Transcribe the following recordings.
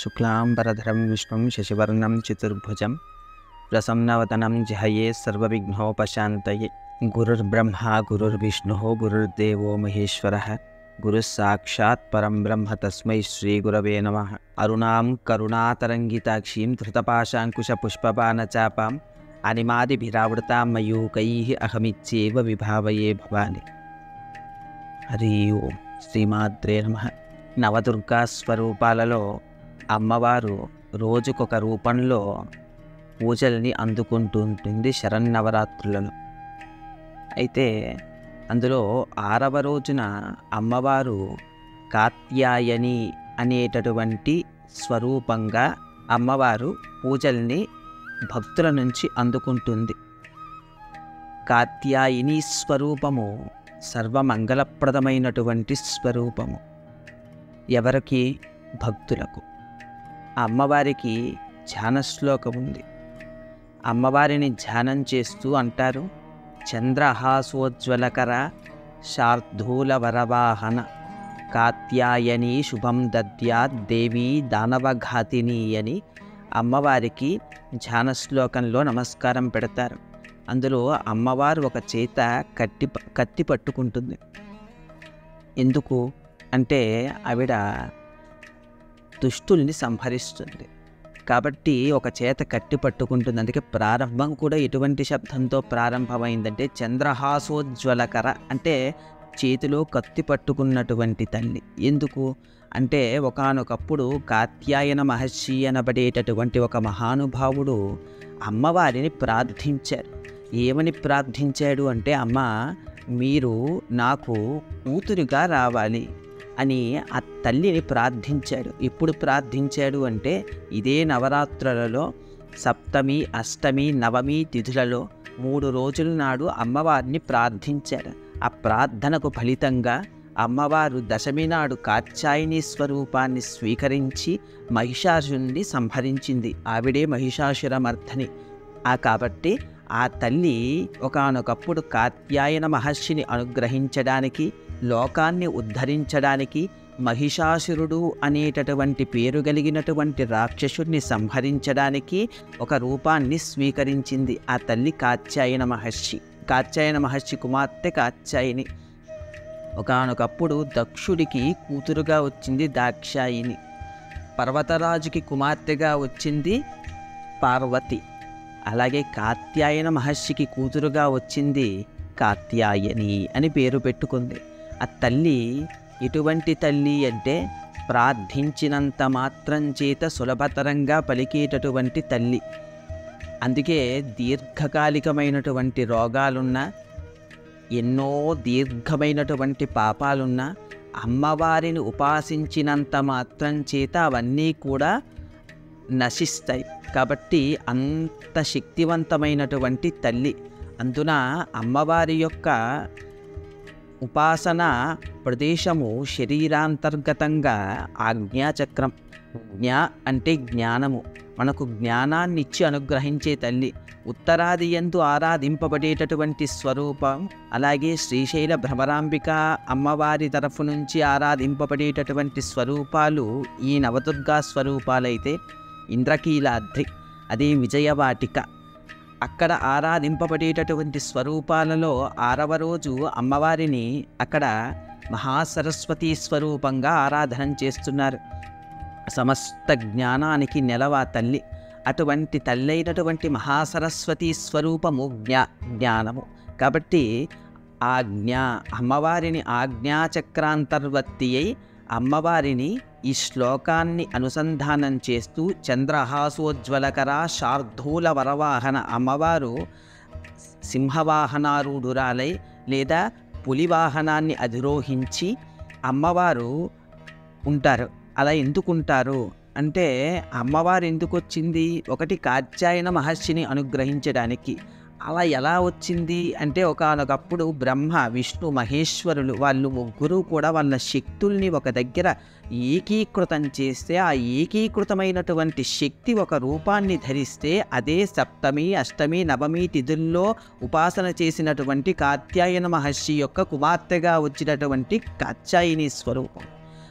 శుక్లాంబరధరం విష్ణుం శశివర్ణం చతుర్భుజం ప్రసన్నవదనం జహయే సర్వవిఘ్నోపశాంతయే గురుర్బ్రహ్మ గురుర్విష్ణు గురుర్దేవో మహేశ్వర గురు సాక్షాత్ పరం బ్రహ్మ తస్మై శ్రీ గురవే నమ అరుణాం కరుణాతరంగితాక్షీం ధృతపాశాంకుశ పుష్పపానచాపాం అనిమాదిభిరావృతాం మయూకై అహమిత్యేవ విభావయే భవాని హరి ఓం శ్రీమాద్రే నమ నవదుర్గా స్వరూపాలలో అమ్మవారు రోజుకొక రూపంలో పూజల్ని అందుకుంటూ ఉంటుంది శరన్నవరాత్రులలో అయితే అందులో ఆరవ రోజున అమ్మవారు కాత్యాయని అనేటటువంటి స్వరూపంగా అమ్మవారు పూజల్ని భక్తుల నుంచి అందుకుంటుంది కాత్యాయిని స్వరూపము సర్వమంగళప్రదమైనటువంటి స్వరూపము ఎవరికి భక్తులకు ఆ అమ్మవారికి ధ్యాన శ్లోకం ఉంది అమ్మవారిని ధ్యానం చేస్తూ అంటారు చంద్రహాసోజ్వలకర శార్ధూల వరవాహన కాత్యాయని శుభం దద్యాత్ దేవి దానవఘాతిని అని అమ్మవారికి ధ్యాన శ్లోకంలో నమస్కారం పెడతారు అందులో అమ్మవారు ఒక చేత కట్టి కత్తి పట్టుకుంటుంది ఎందుకు అంటే ఆవిడ దుష్టుల్ని సంహరిస్తుంది కాబట్టి ఒక చేత కట్టి పట్టుకుంటుంది అందుకే ప్రారంభం కూడా ఎటువంటి శబ్దంతో ప్రారంభమైందంటే చంద్రహాసోజ్వలకర అంటే చేతిలో కత్తి పట్టుకున్నటువంటి తల్లి ఎందుకు అంటే ఒకానొకప్పుడు కాత్యాయన మహర్షి అనబడేటటువంటి ఒక మహానుభావుడు అమ్మవారిని ప్రార్థించారు ఏమని ప్రార్థించాడు అంటే అమ్మ మీరు నాకు కూతురుగా రావాలి అని ఆ తల్లిని ప్రార్థించాడు ఇప్పుడు ప్రార్థించాడు అంటే ఇదే నవరాత్రులలో సప్తమి అష్టమి నవమి తిథులలో మూడు రోజుల నాడు అమ్మవారిని ప్రార్థించాడు ఆ ప్రార్థనకు ఫలితంగా అమ్మవారు దశమి నాడు కాత్యాయని స్వరూపాన్ని స్వీకరించి మహిషాసుని సంహరించింది ఆవిడే మహిషాసురమర్థని ఆ కాబట్టి ఆ తల్లి ఒకానొకప్పుడు కాత్యాయన మహర్షిని అనుగ్రహించడానికి లోకాన్ని ఉద్ధరించడానికి మహిషాసురుడు అనేటటువంటి పేరు కలిగినటువంటి రాక్షసుడిని సంహరించడానికి ఒక రూపాన్ని స్వీకరించింది ఆ తల్లి కాత్యాయన మహర్షి కాత్యాయన మహర్షి కుమార్తె కాత్యాయని ఒకానొకప్పుడు దక్షుడికి కూతురుగా వచ్చింది దాక్షాయిని పర్వతరాజుకి కుమార్తెగా వచ్చింది పార్వతి అలాగే కాత్యాయన మహర్షికి కూతురుగా వచ్చింది కాత్యాయని అని పేరు పెట్టుకుంది ఆ తల్లి ఎటువంటి తల్లి అంటే ప్రార్థించినంత మాత్రం చేత సులభతరంగా పలికేటటువంటి తల్లి అందుకే దీర్ఘకాలికమైనటువంటి రోగాలున్నా ఎన్నో దీర్ఘమైనటువంటి పాపాలున్నా అమ్మవారిని ఉపాసించినంత మాత్రం చేత అవన్నీ కూడా నశిస్తాయి కాబట్టి అంత శక్తివంతమైనటువంటి తల్లి అందున అమ్మవారి యొక్క ఉపాసన ప్రదేశము శరీరాంతర్గతంగా ఆజ్ఞాచక్రం జ్ఞా అంటే జ్ఞానము మనకు జ్ఞానాన్ని ఇచ్చి అనుగ్రహించే తల్లి ఉత్తరాది ఎందు ఆరాధింపబడేటటువంటి స్వరూపం అలాగే శ్రీశైల భ్రమరాంబిక అమ్మవారి తరఫు నుంచి ఆరాధింపబడేటటువంటి స్వరూపాలు ఈ నవదుర్గా స్వరూపాలైతే ఇంద్రకీలాద్రి అదే విజయవాటిక అక్కడ ఆరాధింపబడేటటువంటి స్వరూపాలలో ఆరవ రోజు అమ్మవారిని అక్కడ మహాసరస్వతి స్వరూపంగా ఆరాధన చేస్తున్నారు సమస్త జ్ఞానానికి నెలవ తల్లి అటువంటి తల్లైనటువంటి మహాసరస్వతి స్వరూపము జ్ఞా జ్ఞానము కాబట్టి ఆ జ్ఞా అమ్మవారిని ఆజ్ఞాచక్రాంతర్వర్తి అయి అమ్మవారిని ఈ శ్లోకాన్ని అనుసంధానం చేస్తూ చంద్రహాసోజ్వలకర శార్ధూల వరవాహన అమ్మవారు సింహవాహనారూఢురాలై లేదా పులి వాహనాన్ని అధిరోహించి అమ్మవారు ఉంటారు అలా ఎందుకు ఉంటారు అంటే అమ్మవారు ఎందుకు వచ్చింది ఒకటి కాత్యాయన మహర్షిని అనుగ్రహించడానికి అలా ఎలా వచ్చింది అంటే ఒకనొకప్పుడు బ్రహ్మ విష్ణు మహేశ్వరులు వాళ్ళు ముగ్గురు కూడా వాళ్ళ శక్తుల్ని ఒక దగ్గర ఏకీకృతం చేస్తే ఆ ఏకీకృతమైనటువంటి శక్తి ఒక రూపాన్ని ధరిస్తే అదే సప్తమి అష్టమి నవమి తిథుల్లో ఉపాసన చేసినటువంటి కాత్యాయన మహర్షి యొక్క కుమార్తెగా వచ్చినటువంటి కాత్యాయని స్వరూపం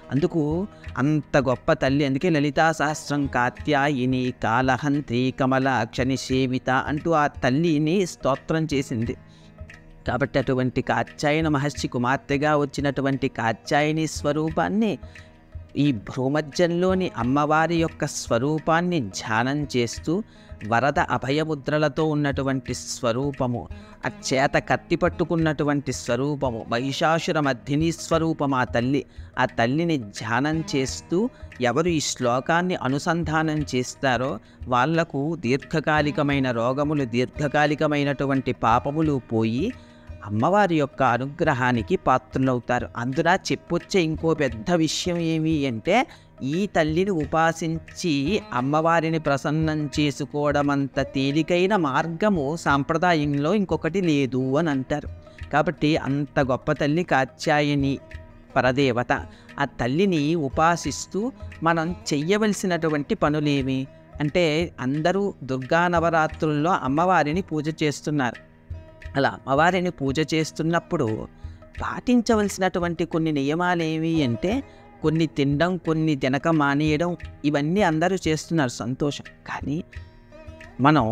అందుకు అంత గొప్ప తల్లి అందుకే లలితా సహస్రం కాత్యాయిని కాలహంత్రి కమలాక్షని సేవిత అంటూ ఆ తల్లిని స్తోత్రం చేసింది కాబట్టి అటువంటి కాత్యాయన మహర్షి కుమార్తెగా వచ్చినటువంటి కాత్యాయని స్వరూపాన్ని ఈ భూమధ్యంలోని అమ్మవారి యొక్క స్వరూపాన్ని ధ్యానం చేస్తూ వరద అభయముద్రలతో ఉన్నటువంటి స్వరూపము అచేత కత్తి పట్టుకున్నటువంటి స్వరూపము మహిషాసుర మధ్యని స్వరూపం ఆ తల్లి ఆ తల్లిని ధ్యానం చేస్తూ ఎవరు ఈ శ్లోకాన్ని అనుసంధానం చేస్తారో వాళ్లకు దీర్ఘకాలికమైన రోగములు దీర్ఘకాలికమైనటువంటి పాపములు పోయి అమ్మవారి యొక్క అనుగ్రహానికి పాత్రులవుతారు అందున చెప్పొచ్చే ఇంకో పెద్ద విషయం ఏమి అంటే ఈ తల్లిని ఉపాసించి అమ్మవారిని ప్రసన్నం చేసుకోవడం అంత తేలికైన మార్గము సాంప్రదాయంలో ఇంకొకటి లేదు అని అంటారు కాబట్టి అంత గొప్ప తల్లి కాత్యాయని పరదేవత ఆ తల్లిని ఉపాసిస్తూ మనం చెయ్యవలసినటువంటి పనులేమి అంటే అందరూ దుర్గా నవరాత్రుల్లో అమ్మవారిని పూజ చేస్తున్నారు అలా అమ్మవారిని పూజ చేస్తున్నప్పుడు పాటించవలసినటువంటి కొన్ని నియమాలు ఏవి అంటే కొన్ని తినడం కొన్ని తినక మానేయడం ఇవన్నీ అందరూ చేస్తున్నారు సంతోషం కానీ మనం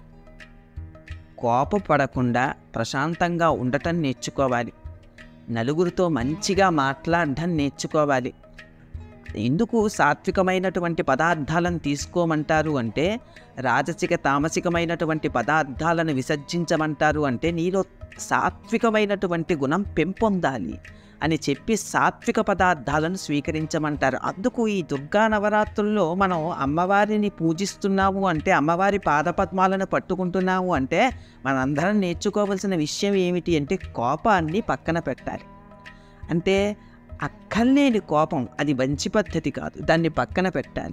కోపపడకుండా ప్రశాంతంగా ఉండటం నేర్చుకోవాలి నలుగురితో మంచిగా మాట్లాడడం నేర్చుకోవాలి ఎందుకు సాత్వికమైనటువంటి పదార్థాలను తీసుకోమంటారు అంటే రాజసిక తామసికమైనటువంటి పదార్థాలను విసర్జించమంటారు అంటే నీలో సాత్వికమైనటువంటి గుణం పెంపొందాలి అని చెప్పి సాత్విక పదార్థాలను స్వీకరించమంటారు అందుకు ఈ దుర్గా నవరాత్రుల్లో మనం అమ్మవారిని పూజిస్తున్నాము అంటే అమ్మవారి పాదపద్మాలను పట్టుకుంటున్నాము అంటే మనందరం నేర్చుకోవాల్సిన విషయం ఏమిటి అంటే కోపాన్ని పక్కన పెట్టాలి అంటే అక్కర్లేని కోపం అది మంచి పద్ధతి కాదు దాన్ని పక్కన పెట్టాలి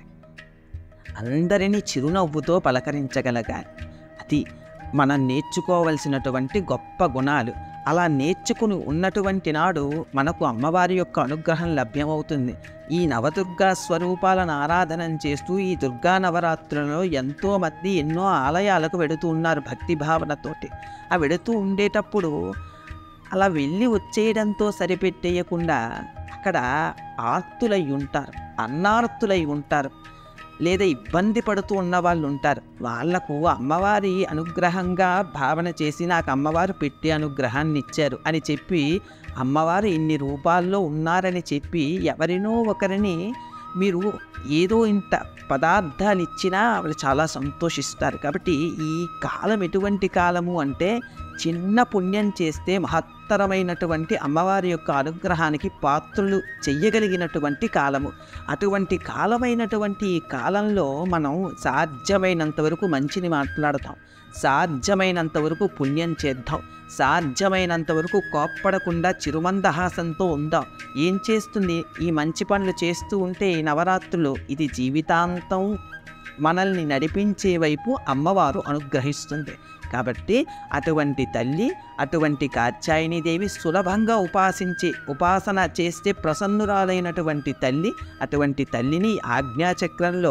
అందరినీ చిరునవ్వుతో పలకరించగలగాలి అది మనం నేర్చుకోవలసినటువంటి గొప్ప గుణాలు అలా నేర్చుకుని ఉన్నటువంటి నాడు మనకు అమ్మవారి యొక్క అనుగ్రహం లభ్యమవుతుంది ఈ నవదుర్గా స్వరూపాలను ఆరాధన చేస్తూ ఈ దుర్గా నవరాత్రులలో ఎంతోమంది ఎన్నో ఆలయాలకు వెడుతూ ఉన్నారు భక్తి భావనతోటి ఆ వెడుతూ ఉండేటప్పుడు అలా వెళ్ళి వచ్చేయడంతో సరిపెట్టేయకుండా అక్కడ ఆర్తులై ఉంటారు అన్నార్తులై ఉంటారు లేదా ఇబ్బంది పడుతూ ఉన్న వాళ్ళు ఉంటారు వాళ్లకు అమ్మవారి అనుగ్రహంగా భావన చేసి నాకు అమ్మవారు పెట్టి అనుగ్రహాన్ని ఇచ్చారు అని చెప్పి అమ్మవారు ఇన్ని రూపాల్లో ఉన్నారని చెప్పి ఎవరినో ఒకరిని మీరు ఏదో ఇంత పదార్థాలు ఇచ్చినా వాళ్ళు చాలా సంతోషిస్తారు కాబట్టి ఈ కాలం ఎటువంటి కాలము అంటే చిన్న పుణ్యం చేస్తే మహత్తరమైనటువంటి అమ్మవారి యొక్క అనుగ్రహానికి పాత్రులు చెయ్యగలిగినటువంటి కాలము అటువంటి కాలమైనటువంటి ఈ కాలంలో మనం సాధ్యమైనంత వరకు మంచిని మాట్లాడతాం సాధ్యమైనంత వరకు పుణ్యం చేద్దాం సాధ్యమైనంత వరకు కోప్పడకుండా చిరుమందహాసంతో ఉందాం ఏం చేస్తుంది ఈ మంచి పనులు చేస్తూ ఉంటే ఈ నవరాత్రులు ఇది జీవితాంతం మనల్ని నడిపించే వైపు అమ్మవారు అనుగ్రహిస్తుంది కాబట్టి అటువంటి తల్లి అటువంటి కాత్యాయనీదేవి సులభంగా ఉపాసించి ఉపాసన చేస్తే ప్రసన్నురాలైనటువంటి తల్లి అటువంటి తల్లిని ఆజ్ఞాచక్రంలో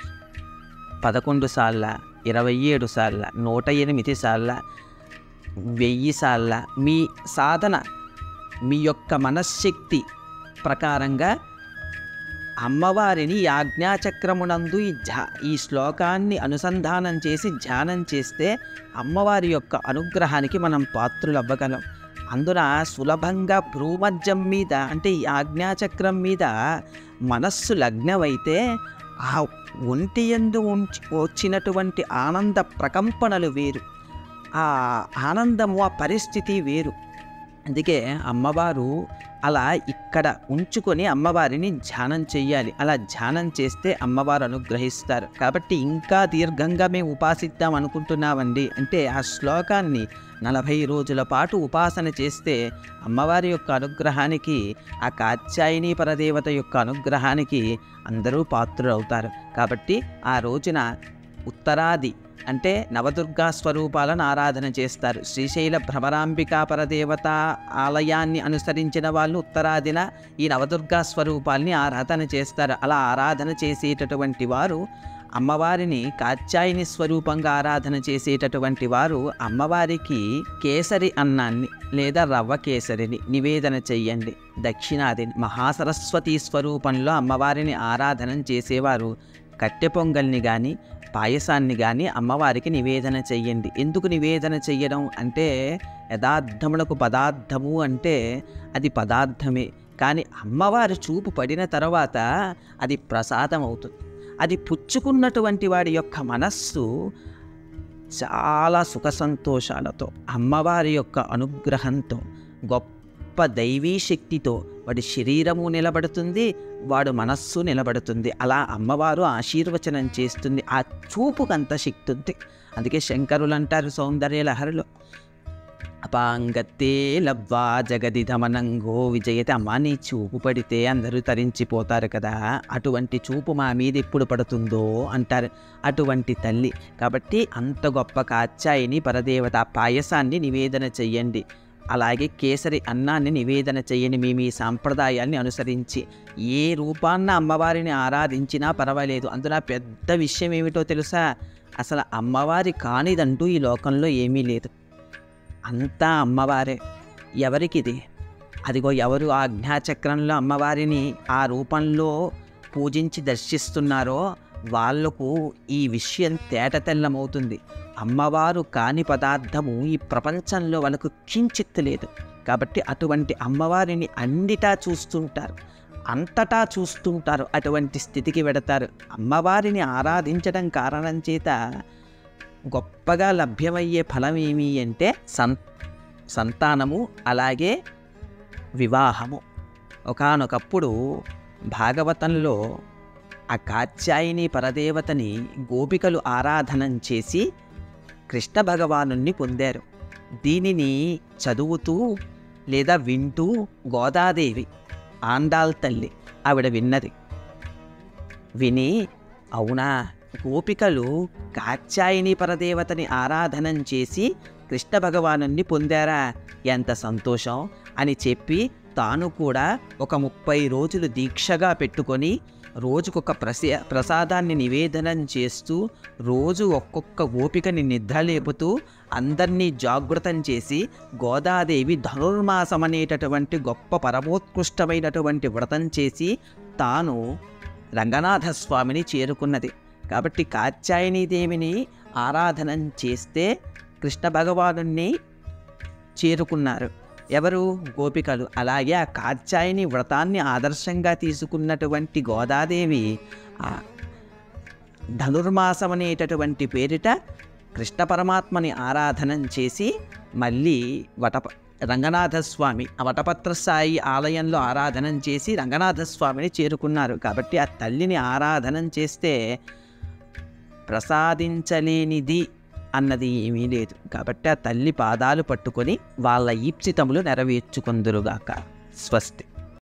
పదకొండు సార్ల ఇరవై ఏడు సార్ల నూట ఎనిమిది సార్ల వెయ్యి సార్ల మీ సాధన మీ యొక్క మనశ్శక్తి ప్రకారంగా అమ్మవారిని ఈ ఆజ్ఞాచక్రమునందు ఈ ధ్యా ఈ శ్లోకాన్ని అనుసంధానం చేసి ధ్యానం చేస్తే అమ్మవారి యొక్క అనుగ్రహానికి మనం పాత్రులు అవ్వగలం అందున సులభంగా భ్రూమధ్యం మీద అంటే ఈ ఆజ్ఞాచక్రం మీద మనస్సు లగ్నమైతే ఆ ఒంటి ఎందు ఉంచి వచ్చినటువంటి ఆనంద ప్రకంపనలు వేరు ఆ ఆనందము ఆ పరిస్థితి వేరు అందుకే అమ్మవారు అలా ఇక్కడ ఉంచుకొని అమ్మవారిని ధ్యానం చెయ్యాలి అలా ధ్యానం చేస్తే అమ్మవారు అనుగ్రహిస్తారు కాబట్టి ఇంకా దీర్ఘంగా మేము ఉపాసిద్దాం అనుకుంటున్నామండి అంటే ఆ శ్లోకాన్ని నలభై రోజుల పాటు ఉపాసన చేస్తే అమ్మవారి యొక్క అనుగ్రహానికి ఆ కాత్యాయని పరదేవత యొక్క అనుగ్రహానికి అందరూ పాత్రులవుతారు కాబట్టి ఆ రోజున ఉత్తరాది అంటే నవదుర్గా స్వరూపాలను ఆరాధన చేస్తారు శ్రీశైల భ్రమరాంబికా పరదేవత ఆలయాన్ని అనుసరించిన వాళ్ళు ఉత్తరాదిన ఈ నవదుర్గా స్వరూపాల్ని ఆరాధన చేస్తారు అలా ఆరాధన చేసేటటువంటి వారు అమ్మవారిని కాత్యాయని స్వరూపంగా ఆరాధన చేసేటటువంటి వారు అమ్మవారికి కేసరి అన్నాన్ని లేదా రవ్వ కేసరిని నివేదన చెయ్యండి దక్షిణాదిని మహాసరస్వతి స్వరూపంలో అమ్మవారిని ఆరాధన చేసేవారు కట్టె పొంగల్ని కానీ పాయసాన్ని కానీ అమ్మవారికి నివేదన చెయ్యండి ఎందుకు నివేదన చెయ్యడం అంటే యథార్థములకు పదార్థము అంటే అది పదార్థమే కానీ అమ్మవారి చూపు పడిన తర్వాత అది ప్రసాదం అవుతుంది అది పుచ్చుకున్నటువంటి వాడి యొక్క మనస్సు చాలా సుఖ సంతోషాలతో అమ్మవారి యొక్క అనుగ్రహంతో గొప్ప దైవీ శక్తితో వాడి శరీరము నిలబడుతుంది వాడు మనస్సు నిలబడుతుంది అలా అమ్మవారు ఆశీర్వచనం చేస్తుంది ఆ చూపుకంత శక్తి ఉంది అందుకే శంకరులు అంటారు సౌందర్య లహరిలో అపాంగత్తే లవ్వా జగదిధమనంగో విజయతే అమ్మా నీ చూపు పడితే అందరూ తరించిపోతారు కదా అటువంటి చూపు మా మీద ఎప్పుడు పడుతుందో అంటారు అటువంటి తల్లి కాబట్టి అంత గొప్ప కాచాయిని పరదేవత ఆ పాయసాన్ని నివేదన చెయ్యండి అలాగే కేసరి అన్నాన్ని నివేదన చేయని మీ మీ సాంప్రదాయాన్ని అనుసరించి ఏ రూపాన్న అమ్మవారిని ఆరాధించినా పర్వాలేదు అందులో పెద్ద విషయం ఏమిటో తెలుసా అసలు అమ్మవారి కానిదంటూ ఈ లోకంలో ఏమీ లేదు అంతా అమ్మవారే ఎవరికిది అదిగో ఎవరు ఆ అజ్ఞాచక్రంలో అమ్మవారిని ఆ రూపంలో పూజించి దర్శిస్తున్నారో వాళ్లకు ఈ విషయం తేటతెల్లమవుతుంది అమ్మవారు కాని పదార్థము ఈ ప్రపంచంలో వాళ్ళకు కించిత్ లేదు కాబట్టి అటువంటి అమ్మవారిని అన్నిటా చూస్తుంటారు అంతటా చూస్తుంటారు అటువంటి స్థితికి వెడతారు అమ్మవారిని ఆరాధించడం కారణం చేత గొప్పగా లభ్యమయ్యే ఫలం ఏమి అంటే సం సంతానము అలాగే వివాహము ఒకానొకప్పుడు భాగవతంలో ఆ కాత్యాయిని పరదేవతని గోపికలు ఆరాధనం చేసి కృష్ణ భగవానుణ్ణి పొందారు దీనిని చదువుతూ లేదా వింటూ గోదాదేవి ఆండాల్ తల్లి ఆవిడ విన్నది విని అవునా గోపికలు కాత్యాయిని పరదేవతని ఆరాధనం చేసి కృష్ణ భగవానుణ్ణి పొందారా ఎంత సంతోషం అని చెప్పి తాను కూడా ఒక ముప్పై రోజులు దీక్షగా పెట్టుకొని రోజుకొక ప్రసే ప్రసాదాన్ని నివేదనం చేస్తూ రోజు ఒక్కొక్క ఓపికని నిద్రలేపుతూ అందరినీ జాగృతం చేసి గోదాదేవి ధనుర్మాసం అనేటటువంటి గొప్ప పరమోత్కృష్టమైనటువంటి వ్రతం చేసి తాను రంగనాథ స్వామిని చేరుకున్నది కాబట్టి కాత్యాయనీదేవిని ఆరాధన చేస్తే కృష్ణ భగవానుణ్ణి చేరుకున్నారు ఎవరు గోపికలు అలాగే ఆ కాత్యాయని వ్రతాన్ని ఆదర్శంగా తీసుకున్నటువంటి గోదాదేవి ఆ ధనుర్మాసం అనేటటువంటి పేరిట కృష్ణ పరమాత్మని ఆరాధన చేసి మళ్ళీ వటప రంగనాథ స్వామి ఆ వటపత్ర సాయి ఆలయంలో ఆరాధన చేసి రంగనాథ స్వామిని చేరుకున్నారు కాబట్టి ఆ తల్లిని ఆరాధన చేస్తే ప్రసాదించలేనిది అన్నది ఏమీ లేదు కాబట్టి ఆ తల్లి పాదాలు పట్టుకొని వాళ్ళ ఈప్సితములు నెరవేర్చుకుందురుగాక స్వస్తి